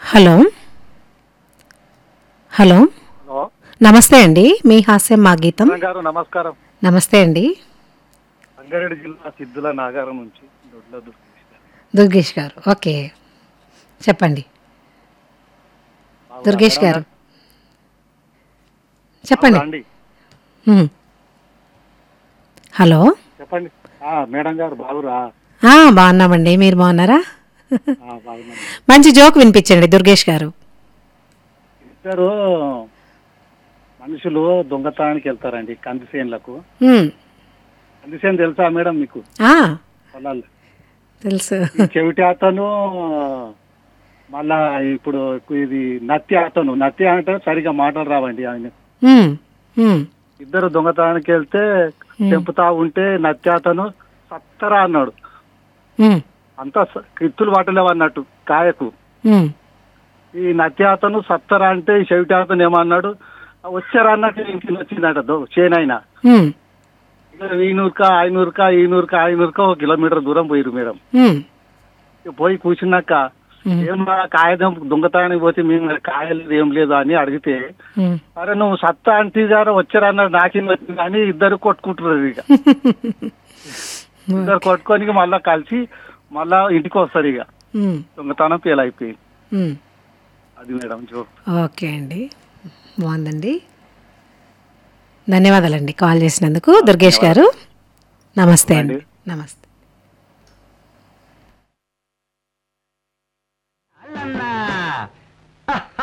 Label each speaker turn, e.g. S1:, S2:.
S1: Hello hello
S2: hello
S1: నమస్తే అండి మీ హాస్యం మా గీతం
S2: మేడం గారు నమస్కారం
S1: నమస్తే అండి
S2: రంగారెడ్డి జిల్లా సిద్ధుల నాగారం నుంచి దొడ్ల దుర్గేష్ గారు.
S1: దుర్గేష్ గారు ఓకే చెప్పండి
S2: బాగున్నారా
S1: దుర్గేష్
S2: మేడం
S1: గారు చెప్పండి
S2: బాగున్నా అండి
S1: ఉమ్. హలో
S2: చెప్పండి ఆ, మేడం గారు బాగురా
S1: ఆ, బాగున్నామండి మీరు బాగున్నారా
S2: ఆ, బాగున్నాను
S1: మంచి జోక్ వినిపించండి దుర్గేష్ గారు
S2: ఇద్దరు మనుషులు దొంగతనానికి వెళ్తారండి కందిసేన్లకు
S1: ఉమ్.
S2: కందిసేన్ తెలుసా మేడం మీకు
S1: ఆ,
S2: పొలాలు
S1: తెలుసు
S2: ఈ చెవిటి అతను మళ్ళా ఇప్పుడు ఇది నత్తి అతను నత్తి అంటే సరిగా మాటలు రావండి ఆయన
S1: ఉమ్, ఉమ్,
S2: ఇద్దరు దొంగతనానికి వెళ్తే చెంపుతా ఉంటే నత్తి అతను సత్తరా అన్నాడు
S1: ఉమ్,
S2: అంతా స- కిత్తులు పట్టలేవు అన్నట్టు కాయకు
S1: ఉమ్,
S2: ఈ నత్తి అతను సత్తరా అంటే ఈ చెవిటి అతను ఏమన్నాడు వచ్చారా అన్నట్టు ఇంటికి వచ్చిందట దో- చేనైనా
S1: ఉమ్,
S2: ఈ నూరుక ఐనూరుక ఈ నూరుక ఐనూరుక ఒక కిలోమీటర్ దూరం పోయిరు మేడం
S1: ఉమ్,
S2: ఇక పోయి కూర్చున్నాక
S1: ఉమ్,
S2: ఏం మా కాగితం దొంగతనానికి పోతే మేము మరి కాయలేదు ఏం లేదు అని అడిగితే
S1: ఉమ్.
S2: అరే నువ్వు సత్తా అంటే గారు వచ్చారన్నాడు నాకేం వచ్చింది అని ఇద్దరు కొట్టుకుంటున్నారు ఇక ఇద్దరు కొట్టుకొని మళ్ళా కలిసి మళ్ళా ఇంటికి వస్తారు ఇక
S1: ఉమ్,
S2: దొంగతనం ఫెయిల్ అయిపోయింది
S1: ఉమ్.
S2: అది మేడం జోక్
S1: ఓకే అండి బాగుందండి ధన్యవాదాలండి కాల్ చేసినందుకు దుర్గేష్ గారు నమస్తే అండి నమస్తే